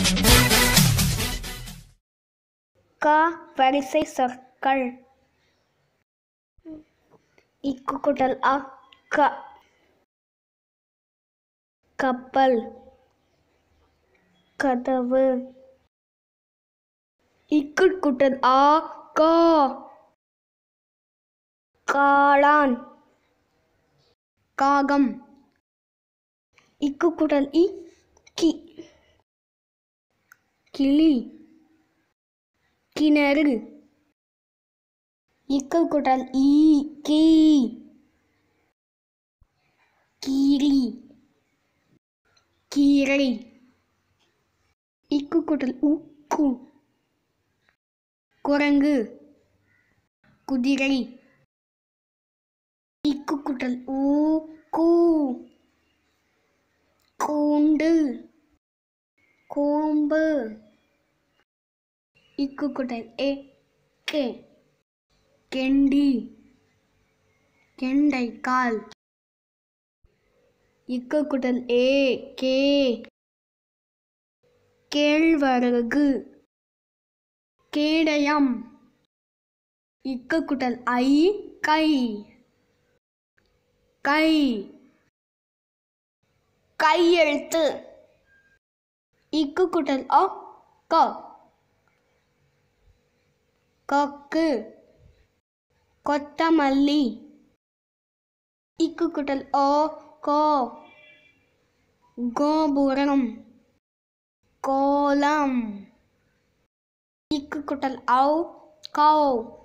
க வரிசை சொற்கள் இக்கு குட்டல் அ க கப்பல் கதவு இக்கு குட்டல் ஆ கா காளான் காகம் இக்கு குட்டல் இ கி கிளி கிணறு இக்கு குட்டல் ஈ கீ கீரி கீரை இக்கு குட்டல் உக்கு குரங்கு குதிரை இக்கு குட்டல் ஊ கூ கூண்டு கோம்பு இக்கு குட்டல் ஏ கே கெண்டி கெண்டைக்கால் இக்கு குட்டல் ஏ கே கேழ்வரகு கேடயம் இக்கு குட்டல் ஐ கை கை கையெழுத்து இக்கு குட்டல் அ க கொக்கு கொத்தமல்லி இக்கு குட்டல் ஓ கோ கோபுரம் கோலம் இக்கு குட்டல் ஔ கௌ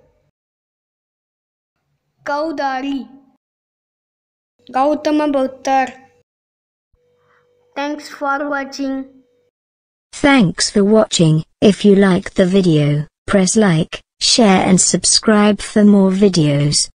கௌதாரி கௌதம புத்தர் தேங்க்ஸ் ஃபார் வாட்சிங் Thanks for watching. If you like the video, press like, share and subscribe for more videos.